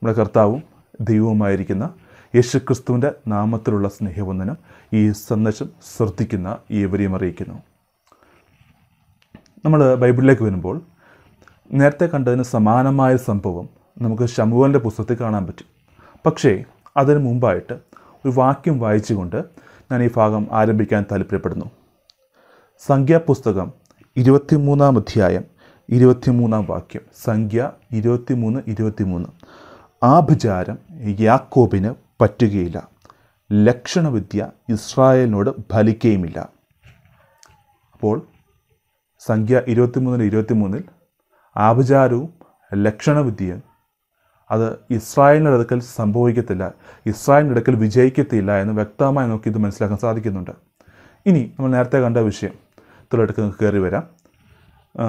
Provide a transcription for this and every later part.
നമ്മുടെ കർത്താവും ദൈവവുമായിരിക്കുന്ന യേശുക്രിസ്തുവിൻ്റെ നാമത്തിലുള്ള സ്നേഹവന്ദനം ഈ സന്ദേശം ശ്രദ്ധിക്കുന്ന ഏവരെയും അറിയിക്കുന്നു നമ്മൾ ബൈബിളിലേക്ക് വരുമ്പോൾ നേരത്തെ കണ്ടതിന് സമാനമായ സംഭവം നമുക്ക് ശമുവലിൻ്റെ പുസ്തകത്തിൽ കാണാൻ പറ്റും പക്ഷേ അതിന് മുമ്പായിട്ട് ഒരു വാക്യം വായിച്ചുകൊണ്ട് ഞാൻ ഈ ഭാഗം ആരംഭിക്കാൻ താല്പര്യപ്പെടുന്നു സംഖ്യാപുസ്തകം ഇരുപത്തിമൂന്നാം അധ്യായം ഇരുപത്തിമൂന്നാം വാക്യം സംഖ്യ ഇരുപത്തിമൂന്ന് ഇരുപത്തിമൂന്ന് ആഭിചാരം യാക്കോബിന് പറ്റുകയില്ല ലക്ഷണവിദ്യ ഇസ്രായേലിനോട് ഫലിക്കുകയുമില്ല അപ്പോൾ സംഖ്യ ഇരുപത്തിമൂന്നിന് ഇരുപത്തിമൂന്നിൽ ആഭിചാരവും ലക്ഷണവിദ്യയും അത് ഇസ്രായേലിൻ്റെ അടുക്കൽ സംഭവിക്കത്തില്ല ഇസ്രായേലിൻ്റെ അടുക്കൽ വിജയിക്കത്തില്ല എന്ന് വ്യക്തമായി നമുക്ക് ഇത് മനസ്സിലാക്കാൻ സാധിക്കുന്നുണ്ട് ഇനി നമ്മൾ നേരത്തെ കണ്ട വിഷയം തൊഴിലെടുക്ക് കയറി വരാം ആ,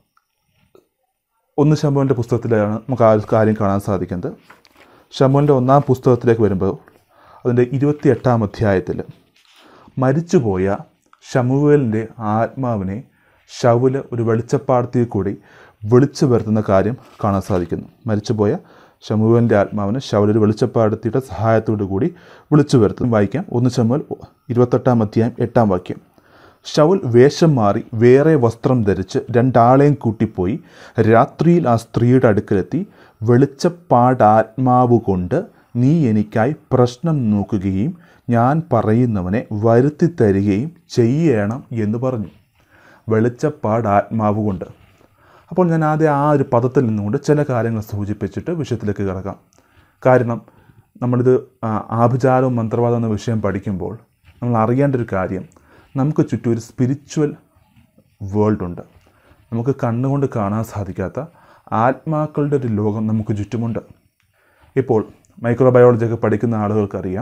ഒന്ന് ശമ്പുവിൻ്റെ പുസ്തകത്തിലാണ് നമുക്ക് ആ ഒരു കാര്യം കാണാൻ സാധിക്കുന്നത് ശമ്പുവിൻ്റെ ഒന്നാം പുസ്തകത്തിലേക്ക് വരുമ്പോൾ അതിൻ്റെ ഇരുപത്തി എട്ടാം അധ്യായത്തിൽ മരിച്ചുപോയ ഷമുവേലിൻ്റെ ആത്മാവിനെ ഷൗല് ഒരു വെളിച്ചപ്പാടത്തിൽ കൂടി വിളിച്ചു വരുത്തുന്ന കാര്യം കാണാൻ സാധിക്കുന്നു മരിച്ചുപോയ ഷമുവേലിൻ്റെ ആത്മാവിനെ ഷൗൽ ഒരു വെളിച്ചപ്പാടത്തിയുടെ സഹായത്തോടു കൂടി വിളിച്ചു വരുത്തും വായിക്കാം ഒന്ന് ചമുവൽ ഇരുപത്തെട്ടാം അധ്യായം എട്ടാം വാക്യം ഷൗൽ വേഷം മാറി വേറെ വസ്ത്രം ധരിച്ച് രണ്ടാളെയും കൂട്ടിപ്പോയി രാത്രിയിൽ ആ സ്ത്രീയുടെ അടുക്കലെത്തി വെളിച്ചപ്പാടാത്മാവ് കൊണ്ട് നീ എനിക്കായി പ്രശ്നം നോക്കുകയും ഞാൻ പറയുന്നവനെ വരുത്തി തരികയും ചെയ്യണം എന്ന് പറഞ്ഞു വെളിച്ചപ്പാടാത്മാവ് കൊണ്ട് അപ്പോൾ ഞാൻ ആദ്യം ആ ഒരു പദത്തിൽ നിന്നുകൊണ്ട് ചില കാര്യങ്ങൾ സൂചിപ്പിച്ചിട്ട് വിഷയത്തിലേക്ക് കിടക്കാം കാരണം നമ്മളിത് ആ, ആഭിചാരവും മന്ത്രവാദം എന്ന വിഷയം പഠിക്കുമ്പോൾ നമ്മൾ അറിയേണ്ട ഒരു കാര്യം നമുക്ക് ചുറ്റും ഒരു സ്പിരിച്വൽ വേൾഡ് ഉണ്ട് നമുക്ക് കണ്ണുകൊണ്ട് കാണാൻ സാധിക്കാത്ത ആത്മാക്കളുടെ ഒരു ലോകം നമുക്ക് ചുറ്റുമുണ്ട് ഇപ്പോൾ മൈക്രോബയോളജി ഒക്കെ പഠിക്കുന്ന ആളുകൾക്കറിയാം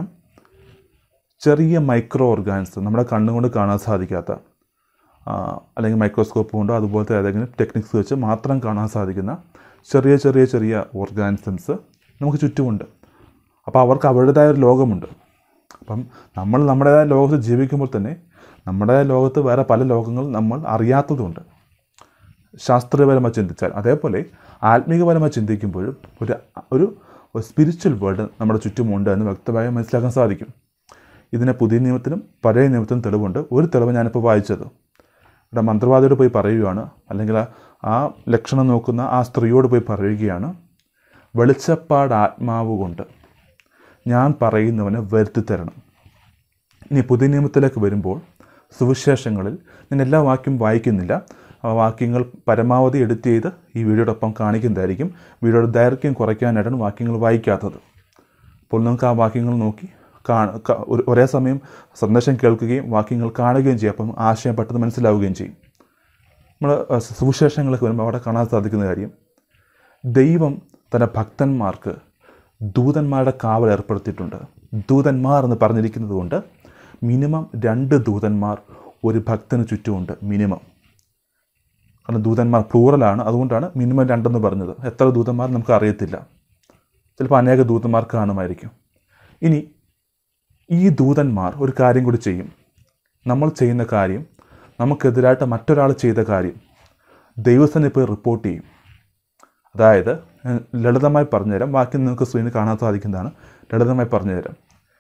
ചെറിയ മൈക്രോ ഓർഗാൻസ് നമ്മുടെ കണ്ണുകൊണ്ട് കാണാൻ സാധിക്കാത്ത ആ, അല്ലെങ്കിൽ മൈക്രോസ്കോപ്പ് കൊണ്ടോ അതുപോലത്തെ ഏതെങ്കിലും ടെക്നിക്സ് വെച്ച് മാത്രം കാണാൻ സാധിക്കുന്ന ചെറിയ ചെറിയ ചെറിയ ഓർഗാനിസംസ് നമുക്ക് ചുറ്റുമുണ്ട് അപ്പോൾ അവർക്ക് അവരുടേതായ ഒരു ലോകമുണ്ട് അപ്പം നമ്മൾ നമ്മുടേതായ ലോകത്ത് ജീവിക്കുമ്പോൾ തന്നെ നമ്മുടെ ലോകത്ത് വേറെ പല ലോകങ്ങളും നമ്മൾ അറിയാത്തതുണ്ട് ശാസ്ത്രീയപരമായി ചിന്തിച്ചാൽ അതേപോലെ ആത്മീകപരമായി ചിന്തിക്കുമ്പോഴും ഒരു ഒരു സ്പിരിച്വൽ വേൾഡ് നമ്മുടെ ചുറ്റുമുണ്ട് എന്ന് വ്യക്തമായി മനസ്സിലാക്കാൻ സാധിക്കും ഇതിനെ പുതിയ നിയമത്തിനും പഴയ നിയമത്തിനും തെളിവുണ്ട് ഒരു തെളിവ് ഞാനിപ്പോൾ വായിച്ചത് ഇവിടെ മന്ത്രവാദിയോട് പോയി പറയുകയാണ് അല്ലെങ്കിൽ ആ- ആ ലക്ഷണം നോക്കുന്ന ആ സ്ത്രീയോട് പോയി പറയുകയാണ് വെളിച്ചപ്പാട് ആത്മാവ് കൊണ്ട് ഞാൻ പറയുന്നവനെ വരുത്തി തരണം ഇനി പുതിയ നിയമത്തിലേക്ക് വരുമ്പോൾ സുവിശേഷങ്ങളിൽ ഞാൻ എല്ലാ വാക്യം വായിക്കുന്നില്ല ആ വാക്യങ്ങൾ പരമാവധി എഡിറ്റ് ചെയ്ത് ഈ വീഡിയോടൊപ്പം കാണിക്കുന്നതായിരിക്കും വീഡിയോയുടെ ദൈർഘ്യം കുറയ്ക്കാനായിട്ടാണ് വാക്യങ്ങൾ വായിക്കാത്തത് അപ്പോൾ നിങ്ങൾക്ക് ആ വാക്യങ്ങൾ നോക്കി കാണ ക- ഒരു- ഒരേ സമയം സന്ദേശം കേൾക്കുകയും വാക്യങ്ങൾ കാണുകയും ചെയ്യും അപ്പം ആശയം പെട്ടെന്ന് മനസ്സിലാവുകയും ചെയ്യും നമ്മൾ സുവിശേഷങ്ങളിലേക്ക് വരുമ്പോൾ അവിടെ കാണാൻ സാധിക്കുന്ന കാര്യം ദൈവം തൻ്റെ ഭക്തന്മാർക്ക് ദൂതന്മാരുടെ കാവൽ ഏർപ്പെടുത്തിയിട്ടുണ്ട് ദൂതന്മാർ എന്ന് പറഞ്ഞിരിക്കുന്നത് കൊണ്ട് മിനിമം രണ്ട് ദൂതന്മാർ ഒരു ഭക്തന് ചുറ്റുമുണ്ട് മിനിമം കാരണം ദൂതന്മാർ പ്ലൂറലാണ് അതുകൊണ്ടാണ് മിനിമം രണ്ടെന്ന് പറഞ്ഞത് എത്ര ദൂതന്മാർ നമുക്ക് അറിയത്തില്ല ചിലപ്പോൾ അനേക ദൂതന്മാർ കാണുമായിരിക്കും ഇനി ഈ ദൂതന്മാർ ഒരു കാര്യം കൂടി ചെയ്യും നമ്മൾ ചെയ്യുന്ന കാര്യം നമുക്കെതിരായിട്ട് മറ്റൊരാൾ ചെയ്ത കാര്യം ദൈവസ്ഥനെ പോയി റിപ്പോർട്ട് ചെയ്യും അതായത് ഞാൻ ലളിതമായി പറഞ്ഞുതരാം ബാക്കി നിങ്ങൾക്ക് സ്ക്രീനിൽ കാണാൻ സാധിക്കുന്നതാണ് ലളിതമായി പറഞ്ഞുതരാം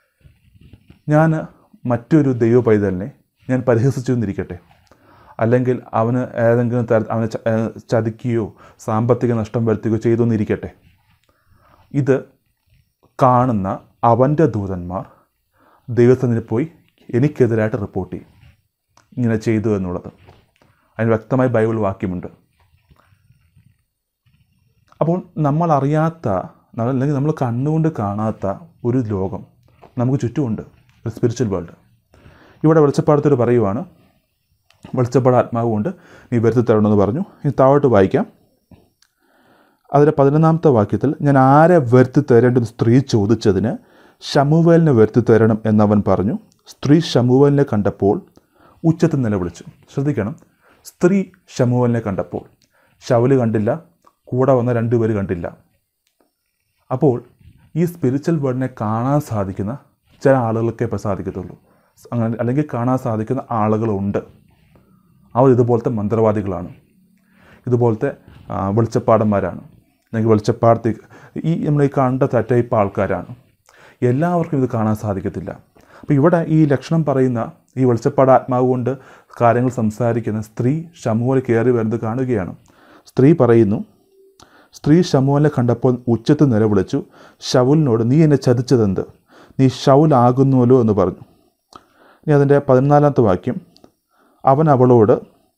ഞാൻ മറ്റൊരു ദൈവ പൈതലിനെ ഞാൻ പരിഹസിച്ചു എന്നിരിക്കട്ടെ അല്ലെങ്കിൽ അവന് ഏതെങ്കിലും തര അവനെ ച- ഏഹ് ചതിക്കുകയോ സാമ്പത്തിക നഷ്ടം വരുത്തുകയോ ചെയ്തു എന്നിരിക്കട്ടെ ഇത് കാണുന്ന അവൻ്റെ ദൂതന്മാർ ദൈവത്തിന് പോയി എനിക്കെതിരായിട്ട് റിപ്പോർട്ട് ചെയ്യും ഇങ്ങനെ ചെയ്തു എന്നുള്ളത് അതിന് വ്യക്തമായി ബൈബിൾ വാക്യമുണ്ട് അപ്പോൾ നമ്മൾ അറിയാത്ത നമ്മൾ- അല്ലെങ്കിൽ നമ്മൾ കണ്ണുകൊണ്ട് കാണാത്ത ഒരു ലോകം നമുക്ക് ചുറ്റുമുണ്ട് ഒരു സ്പിരിച്വൽ വേൾഡ് ഇവിടെ വെളിച്ചപ്പാടത്തോട് പറയുവാണ് വെളിച്ചപ്പാട് ആത്മാവ് കൊണ്ട് നീ വരുത്തി തരണമെന്ന് പറഞ്ഞു ഇനി താഴോട്ട് വായിക്കാം അതിലെ പതിനൊന്നാമത്തെ വാക്യത്തിൽ ഞാൻ ആരെ വരുത്തി തരേണ്ടത് സ്ത്രീ ചോദിച്ചതിന് ഷമുവേലിനെ വരുത്തി തരണം എന്നവൻ പറഞ്ഞു സ്ത്രീ ഷമുവേലിനെ കണ്ടപ്പോൾ ഉച്ചത്തിൽ നിലവിളിച്ചു ശ്രദ്ധിക്കണം സ്ത്രീ ഷമുവേലിനെ കണ്ടപ്പോൾ ഷവല് കണ്ടില്ല കൂടെ വന്ന രണ്ടുപേര് കണ്ടില്ല അപ്പോൾ ഈ സ്പിരിച്വൽ വേൾഡിനെ കാണാൻ സാധിക്കുന്ന ചില ആളുകൾക്കേ ഇപ്പോൾ സാധിക്കത്തുള്ളൂ അങ്ങനെ അല്ലെങ്കിൽ കാണാൻ സാധിക്കുന്ന ആളുകളുണ്ട് അവർ ഇതുപോലത്തെ മന്ത്രവാദികളാണ് ഇതുപോലത്തെ ആ, വെളിച്ചപ്പാടന്മാരാണ് അല്ലെങ്കിൽ വെളിച്ചപ്പാടത്തേക്ക് ഈ നമ്മൾ ഈ കണ്ട ടൈപ്പ് ആൾക്കാരാണ് എല്ലാവർക്കും ഇത് കാണാൻ സാധിക്കത്തില്ല അപ്പോൾ ഇവിടെ ഈ ലക്ഷണം പറയുന്ന ഈ വെളിച്ചപ്പാട് ആത്മാവ് കൊണ്ട് കാര്യങ്ങൾ സംസാരിക്കുന്ന സ്ത്രീ ശമുവൽ കയറി വരുന്നത് കാണുകയാണ് സ്ത്രീ പറയുന്നു സ്ത്രീ ശമുവലിനെ കണ്ടപ്പോൾ ഉച്ചത്ത് നിലവിളിച്ചു ഷൗലിനോട് നീ എന്നെ ചതിച്ചതെന്ത് നീ ഷൗലാകുന്നുവല്ലോ എന്ന് പറഞ്ഞു ഇനി അതിൻ്റെ പതിനാലാമത്തെ വാക്യം അവൻ അവളോട്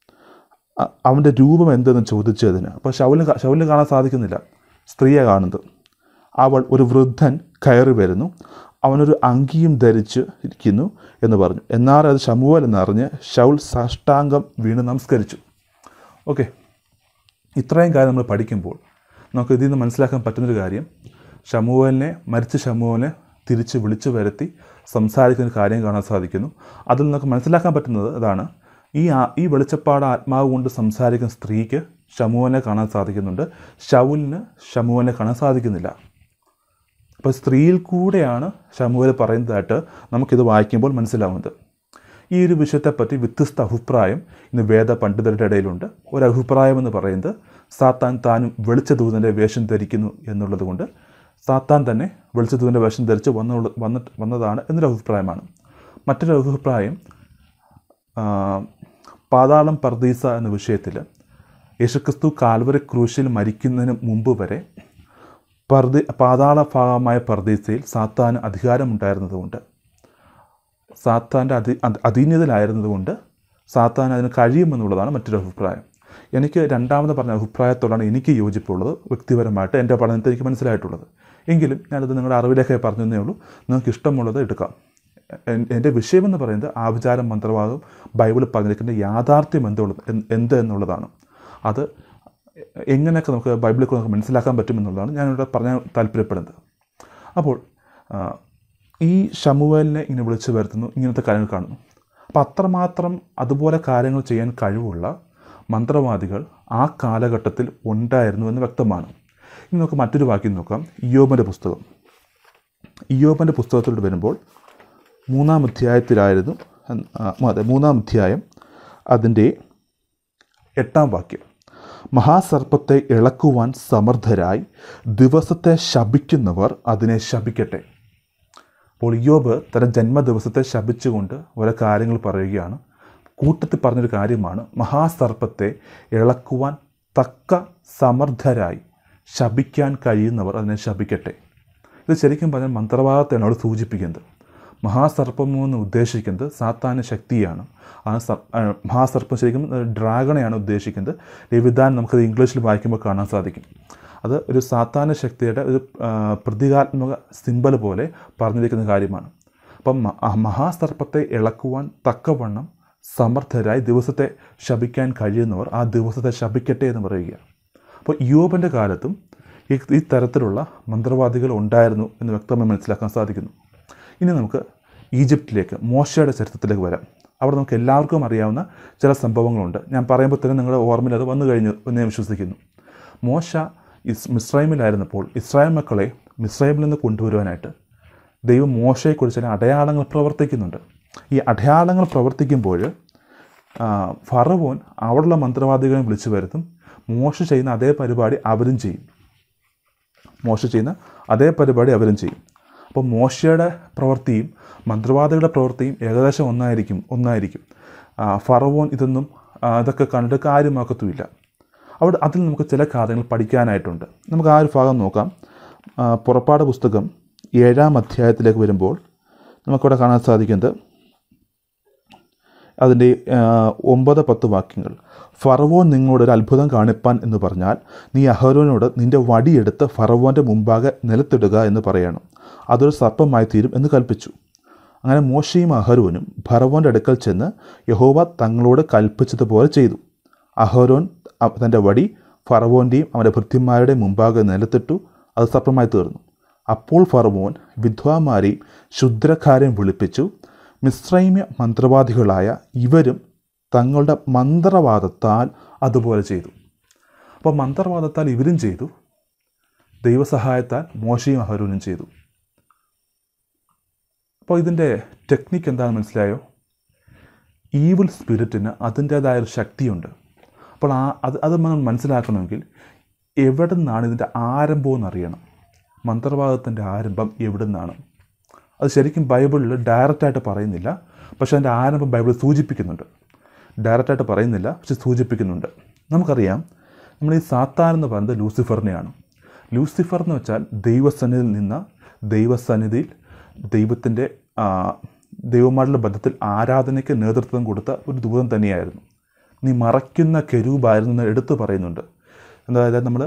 അ- അവൻ്റെ രൂപം എന്തെന്ന് ചോദിച്ചതിന് അപ്പോൾ ഷൗലിന് കാ- ഷൗലിന് കാണാൻ സാധിക്കുന്നില്ല സ്ത്രീയെ കാണുന്നത് അവൾ ഒരു വൃദ്ധൻ കയറി വരുന്നു അവനൊരു അങ്കിയും ധരിച്ച് ഇരിക്കുന്നു എന്ന് പറഞ്ഞു എന്നാൽ അത് ശമുവൽ എന്നറിഞ്ഞ് ഷൗൽ സാഷ്ടാംഗം വീണ് നമസ്കരിച്ചു ഓക്കെ ഇത്രയും കാര്യം നമ്മൾ പഠിക്കുമ്പോൾ നമുക്ക് ഇതിൽ നിന്ന് മനസ്സിലാക്കാൻ പറ്റുന്നൊരു കാര്യം ഷമുവലിനെ മരിച്ച ഷമുവലിനെ തിരിച്ച് വിളിച്ചു വരുത്തി സംസാരിക്കുന്ന ഒരു കാര്യം കാണാൻ സാധിക്കുന്നു അതിൽ നമുക്ക് മനസ്സിലാക്കാൻ പറ്റുന്നത് അതാണ് ഈ ആ- ഈ വെളിച്ചപ്പാട് ആത്മാവ് കൊണ്ട് സംസാരിക്കുന്ന സ്ത്രീക്ക് ഷമുവനെ കാണാൻ സാധിക്കുന്നുണ്ട് ഷൗലിന് ഷമുവനെ കാണാൻ സാധിക്കുന്നില്ല അപ്പോൾ സ്ത്രീയിൽ കൂടെയാണ് ഷമുവൽ പറയുന്നതായിട്ട് നമുക്കിത് വായിക്കുമ്പോൾ മനസ്സിലാവുന്നത് ഈ ഒരു വിഷയത്തെപ്പറ്റി വ്യത്യസ്ത അഭിപ്രായം ഇന്ന് വേദ പണ്ഡിതരുടെ ഇടയിലുണ്ട് ഒരു അഭിപ്രായം എന്ന് പറയുന്നത് സാത്താൻ താനും വെളിച്ചദൂതൻ്റെ വേഷം ധരിക്കുന്നു എന്നുള്ളത് കൊണ്ട് സാത്താൻ തന്നെ വെളിച്ചദൂതൻ്റെ വേഷം ധരിച്ച് വന്നുള്ള വന്നിട്ട് വന്നതാണ് എന്നൊരു അഭിപ്രായമാണ് മറ്റൊരു അഭിപ്രായം ആ, പാതാളം പർദീസ എന്ന വിഷയത്തിൽ യേശുക്രിസ്തു കാൽവരി ക്രൂശിൽ മരിക്കുന്നതിന് മുമ്പ് വരെ പർദി പാതാള ഭാഗമായ പർദീസയിൽ സാത്താന് അധികാരമുണ്ടായിരുന്നതുകൊണ്ട് സാത്താൻ്റെ അധി അധ- അധീനതയിലായിരുന്നതുകൊണ്ട് സാത്താൻ അതിന് കഴിയുമെന്നുള്ളതാണ് മറ്റൊരു അഭിപ്രായം എനിക്ക് രണ്ടാമത് പറഞ്ഞ അഭിപ്രായത്തോടാണ് എനിക്ക് യോജിപ്പുള്ളത് വ്യക്തിപരമായിട്ട് എൻ്റെ പഠനത്തിൽ എനിക്ക് മനസ്സിലായിട്ടുള്ളത് എങ്കിലും ഞാനത് നിങ്ങളുടെ അറിവിലേക്ക് പറഞ്ഞു തന്നേ ഉള്ളൂ നിങ്ങൾക്ക് ഇഷ്ടമുള്ളത് എടുക്കാം എൻ- എൻ്റെ വിഷയമെന്ന് പറയുന്നത് ആഭിചാരം മന്ത്രവാദം ബൈബിളിൽ പറഞ്ഞിരിക്കുന്ന യാഥാർത്ഥ്യം എന്തുള്ളത് എന്ത് എന്ത് എന്നുള്ളതാണ് അത് എങ്ങനെയൊക്കെ നമുക്ക് ബൈബിളിൽ കൂടെ നമുക്ക് മനസ്സിലാക്കാൻ പറ്റുമെന്നുള്ളതാണ് ഞാനിവിടെ പറയാൻ താല്പര്യപ്പെടുന്നത് അപ്പോൾ ആ, ഈ ഷമുവേലിനെ ഇങ്ങനെ വിളിച്ചു വരുത്തുന്നു ഇങ്ങനത്തെ കാര്യങ്ങൾ കാണുന്നു അപ്പോൾ അത്രമാത്രം അതുപോലെ കാര്യങ്ങൾ ചെയ്യാൻ കഴിവുള്ള മന്ത്രവാദികൾ ആ കാലഘട്ടത്തിൽ ഉണ്ടായിരുന്നു എന്ന് വ്യക്തമാണ് ഇനി നമുക്ക് മറ്റൊരു വാക്യം നോക്കാം ഇയോബൻ്റെ പുസ്തകം ഇയോബൻ്റെ പുസ്തകത്തിലോട്ട് വരുമ്പോൾ മൂന്നാം അധ്യായത്തിലായിരുന്നു ആ, അതെ മൂന്നാം അധ്യായം അതിൻ്റെ എട്ടാം വാക്യം മഹാസർപ്പത്തെ ഇളക്കുവാൻ സമർത്ഥരായി ദിവസത്തെ ശപിക്കുന്നവർ അതിനെ ശപിക്കട്ടെ അപ്പോൾ യോബ് തൻ്റെ ജന്മദിവസത്തെ ശപിച്ചുകൊണ്ട് ഓരോ കാര്യങ്ങൾ പറയുകയാണ് കൂട്ടത്തിൽ പറഞ്ഞൊരു കാര്യമാണ് മഹാസർപ്പത്തെ ഇളക്കുവാൻ തക്ക സമർത്ഥരായി ശപിക്കാൻ കഴിയുന്നവർ അതിനെ ശപിക്കട്ടെ ഇത് ശരിക്കും പറഞ്ഞാൽ മന്ത്രവാദത്തെയാണ് അവിടെ സൂചിപ്പിക്കുന്നത് മഹാസർപ്പം എന്ന് ഉദ്ദേശിക്കുന്നത് സാത്താന ശക്തിയാണ് ആ സർ ആ, മഹാസർപ്പം ശരിക്കും ഡ്രാഗണെയാണ് ഉദ്ദേശിക്കുന്നത് ലവിധാൻ നമുക്കത് ഇംഗ്ലീഷിൽ വായിക്കുമ്പോൾ കാണാൻ സാധിക്കും അത് ഒരു സാത്താന ശക്തിയുടെ ഒരു ആ, പ്രതീകാത്മക സിമ്പൽ പോലെ പറഞ്ഞിരിക്കുന്ന കാര്യമാണ് അപ്പം മ- ആ മഹാസർപ്പത്തെ ഇളക്കുവാൻ തക്കവണ്ണം സമർത്ഥരായി ദിവസത്തെ ശപിക്കാൻ കഴിയുന്നവർ ആ ദിവസത്തെ ശപിക്കട്ടെ എന്ന് പറയുക അപ്പോൾ യോബൻ്റെ കാലത്തും ഈ ഈ തരത്തിലുള്ള മന്ത്രവാദികൾ ഉണ്ടായിരുന്നു എന്ന് വ്യക്തമായി മനസ്സിലാക്കാൻ സാധിക്കുന്നു ഇനി നമുക്ക് ഈജിപ്തിലേക്ക് മോശയുടെ ചരിത്രത്തിലേക്ക് വരാം അവിടെ നമുക്ക് എല്ലാവർക്കും അറിയാവുന്ന ചില സംഭവങ്ങളുണ്ട് ഞാൻ പറയുമ്പോൾ തന്നെ നിങ്ങളുടെ ഓർമ്മയിൽ അത് വന്നു കഴിഞ്ഞു എന്ന് ഞാൻ വിശ്വസിക്കുന്നു മോശ ഇസ് മിസ്രൈമിലായിരുന്നപ്പോൾ ഇസ്രായേൽ മക്കളെ മിസ്രൈമിൽ നിന്ന് കൊണ്ടുവരുവാനായിട്ട് ദൈവം മോശയെക്കുറിച്ച് ചില അടയാളങ്ങൾ പ്രവർത്തിക്കുന്നുണ്ട് ഈ അടയാളങ്ങൾ പ്രവർത്തിക്കുമ്പോൾ ആ, ഫറവോൻ അവിടെയുള്ള മന്ത്രവാദികളെ വിളിച്ചു വരുത്തും മോശ ചെയ്യുന്ന അതേ പരിപാടി അവരും ചെയ്യും മോശ ചെയ്യുന്ന അതേ പരിപാടി അവരും ചെയ്യും അപ്പോൾ മോശയുടെ പ്രവൃത്തിയും മന്ത്രവാദികളുടെ പ്രവൃത്തിയും ഏകദേശം ഒന്നായിരിക്കും ഒന്നായിരിക്കും ആ, ഫറവോൻ ഇതൊന്നും ആ, ഇതൊക്കെ കണ്ടിട്ട് കാര്യമാക്കത്തുമില്ല അവിടെ അതിൽ നമുക്ക് ചില കാര്യങ്ങൾ പഠിക്കാനായിട്ടുണ്ട് നമുക്ക് ആ ഒരു ഭാഗം നോക്കാം ആ, പുറപ്പാട് പുസ്തകം ഏഴാം അധ്യായത്തിലേക്ക് വരുമ്പോൾ നമുക്കിവിടെ കാണാൻ സാധിക്കുന്നത് അതിൻ്റെ ആ, ഒമ്പത് പത്ത് വാക്യങ്ങൾ ഫറവോൻ നിങ്ങളോട് ഒരു അത്ഭുതം കാണിപ്പാൻ എന്ന് പറഞ്ഞാൽ നീ അഹരോനോട് നിന്റെ വടിയെടുത്ത് ഫറവോൻ്റെ മുമ്പാകെ നിലത്തിടുക എന്ന് പറയണം അതൊരു സർപ്പമായി തീരും എന്ന് കൽപ്പിച്ചു അങ്ങനെ മോശയും അഹരോനും ഫറവോൻ്റെ അടുക്കൽ ചെന്ന് യഹോവ തങ്ങളോട് കൽപ്പിച്ചതുപോലെ ചെയ്തു അഹരോൻ അ- തൻ്റെ വടി ഫറവോൻ്റെയും അവൻ്റെ ഭൃത്യന്മാരുടെയും മുമ്പാകെ നിലത്തിട്ടു അത് സർപ്പമായി തീർന്നു അപ്പോൾ ഫറവോൻ വിദ്വാന്മാരെയും ശുദ്രക്കാരെയും വിളിപ്പിച്ചു മിശ്രൈമ്യ മന്ത്രവാദികളായ ഇവരും തങ്ങളുടെ മന്ത്രവാദത്താൽ അതുപോലെ ചെയ്തു അപ്പോൾ മന്ത്രവാദത്താൽ ഇവരും ചെയ്തു ദൈവസഹായത്താൽ മോശയും അഹരോനും ചെയ്തു അപ്പോൾ ഇതിൻ്റെ ടെക്നിക്ക് എന്താണെന്ന് മനസ്സിലായോ ഈവിൾ സ്പിരിറ്റിന് അതിൻ്റേതായ ഒരു ശക്തിയുണ്ട് അപ്പോൾ ആ അത് അത് നമ്മൾ മനസ്സിലാക്കണമെങ്കിൽ എവിടെ നിന്നാണ് ഇതിൻ്റെ ആരംഭം എന്നറിയണം മന്ത്രവാദത്തിൻ്റെ ആരംഭം എവിടെ നിന്നാണ് അത് ശരിക്കും ബൈബിളിൽ ഡയറക്റ്റായിട്ട് പറയുന്നില്ല പക്ഷേ അതിൻ്റെ ആരംഭം ബൈബിൾ സൂചിപ്പിക്കുന്നുണ്ട് ഡയറക്റ്റായിട്ട് പറയുന്നില്ല പക്ഷെ സൂചിപ്പിക്കുന്നുണ്ട് നമുക്കറിയാം നമ്മൾ ഈ സാത്താൻ എന്ന് പറയുന്നത് ലൂസിഫറിനെയാണ് ലൂസിഫർ എന്ന് വെച്ചാൽ ദൈവസന്നിധിയിൽ നിന്ന് ദൈവസന്നിധിയിൽ ദൈവത്തിൻ്റെ ദൈവമായിട്ടുള്ള ബന്ധത്തിൽ ആരാധനയ്ക്ക് നേതൃത്വം കൊടുത്ത ഒരു ദൂതം തന്നെയായിരുന്നു നീ മറയ്ക്കുന്ന കെരൂപായിരുന്നു എന്ന് എടുത്തു പറയുന്നുണ്ട് അതായത് നമ്മൾ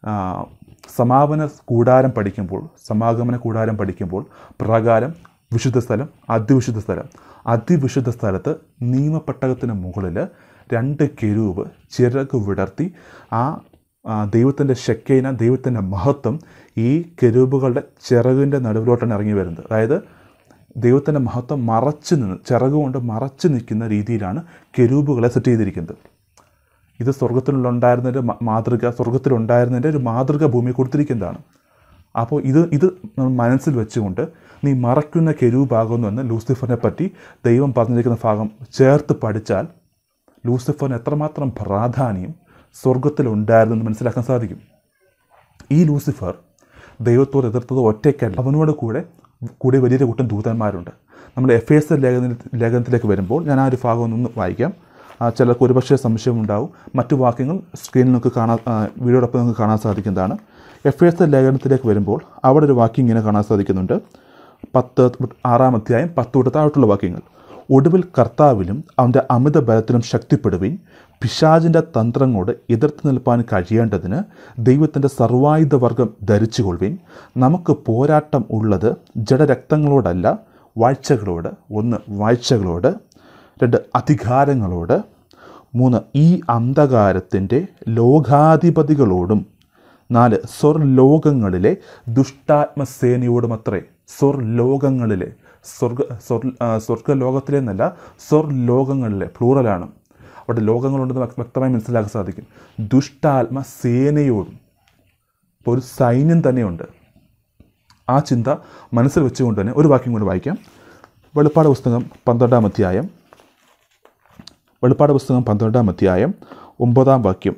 സമാപന കൂടാരം പഠിക്കുമ്പോൾ സമാഗമന കൂടാരം പഠിക്കുമ്പോൾ പ്രകാരം വിശുദ്ധ സ്ഥലം അതിവിശുദ്ധ സ്ഥലം അതിവിശുദ്ധ സ്ഥലത്ത് നിയമപ്പെട്ടകത്തിന് മുകളിൽ രണ്ട് കെരൂപ് ചിറക് വിടർത്തി ആ ദൈവത്തിൻ്റെ ശക്കൈന ദൈവത്തിൻ്റെ മഹത്വം ഈ കെരൂബുകളുടെ ചിറകിൻ്റെ നടുവിലോട്ടാണ് ഇറങ്ങി വരുന്നത് അതായത് ദൈവത്തിൻ്റെ മഹത്വം മറച്ചു നിന്ന് ചിറക് കൊണ്ട് മറച്ചു നിൽക്കുന്ന രീതിയിലാണ് കെരൂബുകളെ സെറ്റ് ചെയ്തിരിക്കുന്നത് ഇത് സ്വർഗത്തിലുണ്ടായിരുന്നതിൻ്റെ മ- മാതൃക സ്വർഗത്തിലുണ്ടായിരുന്നതിൻ്റെ ഒരു മാതൃക ഭൂമി കൊടുത്തിരിക്കുന്നതാണ് അപ്പോൾ ഇത് ഇത് നമ്മൾ മനസ്സിൽ വെച്ചുകൊണ്ട് നീ മറയ്ക്കുന്ന കെരൂപാകുന്നു എന്ന് ലൂസിഫറിനെ പറ്റി ദൈവം പറഞ്ഞിരിക്കുന്ന ഭാഗം ചേർത്ത് പഠിച്ചാൽ ലൂസിഫറിന് എത്രമാത്രം പ്രാധാന്യം സ്വർഗത്തിലുണ്ടായിരുന്നു എന്ന് മനസ്സിലാക്കാൻ സാധിക്കും ഈ ലൂസിഫർ ദൈവത്തോട് എതിർത്തത് ഒറ്റയ്ക്കല്ല അവനോട് കൂടെ കൂടി വലിയൊരു കൂട്ടം ദൂതന്മാരുണ്ട് നമ്മൾ എഫ് എസ് ലേഖന ലേഖനത്തിലേക്ക് വരുമ്പോൾ ഞാൻ ആ ഒരു ഭാഗം ഒന്ന് വായിക്കാം ആ, ചിലർക്ക് ഒരുപക്ഷെ സംശയമുണ്ടാവും മറ്റു വാക്യങ്ങൾ സ്ക്രീനിൽ നമുക്ക് കാണാൻ ആ, വീഡിയോടൊപ്പം നമുക്ക് കാണാൻ സാധിക്കുന്നതാണ് എഫ് എസ് ലേഖനത്തിലേക്ക് വരുമ്പോൾ അവിടെ ഒരു വാക്യം ഇങ്ങനെ കാണാൻ സാധിക്കുന്നുണ്ട് പത്ത് ആറാം അധ്യായം പത്ത് തൊട്ട് താഴോട്ടുള്ള വാക്യങ്ങൾ ഒടുവിൽ കർത്താവിലും അവൻ്റെ അമിത ബലത്തിലും ശക്തിപ്പെടുവിൻ പിശാചിൻ്റെ തന്ത്രങ്ങളോട് എതിർത്ത് നിൽപ്പാൻ കഴിയേണ്ടതിന് ദൈവത്തിൻ്റെ സർവായുധവർഗം ധരിച്ചുകൊള്ളുവിൻ നമുക്ക് പോരാട്ടം ഉള്ളത് ജഡരക്തങ്ങളോടല്ല വാഴ്ചകളോട് ഒന്ന് വാഴ്ചകളോട് രണ്ട് അധികാരങ്ങളോട് മൂന്ന് ഈ അന്ധകാരത്തിൻ്റെ ലോകാധിപതികളോടും നാല് സ്വർലോകങ്ങളിലെ ദുഷ്ടാത്മസേനയോടുമത്രേ സ്വർലോകങ്ങളിലെ സ്വർഗ സ്വർ ആ, സ്വർഗലോകത്തിലെ എന്നല്ല സ്വർലോകങ്ങളിലെ പ്ലൂറലാണ് അവിടെ ലോകങ്ങളുണ്ടെന്ന് വ്യക്ത- വ്യക്തമായി മനസ്സിലാക്കാൻ സാധിക്കും ദുഷ്ടാത്മ സേനയോടും ഇപ്പോൾ ഒരു സൈന്യം തന്നെയുണ്ട് ആ ചിന്ത മനസ്സിൽ വെച്ചുകൊണ്ട് തന്നെ ഒരു വാക്യം കൂടി വായിക്കാം വെളിപ്പാട് പുസ്തകം പന്ത്രണ്ടാം അധ്യായം വെളിപ്പാട് പുസ്തകം പന്ത്രണ്ടാം അധ്യായം ഒമ്പതാം വാക്യം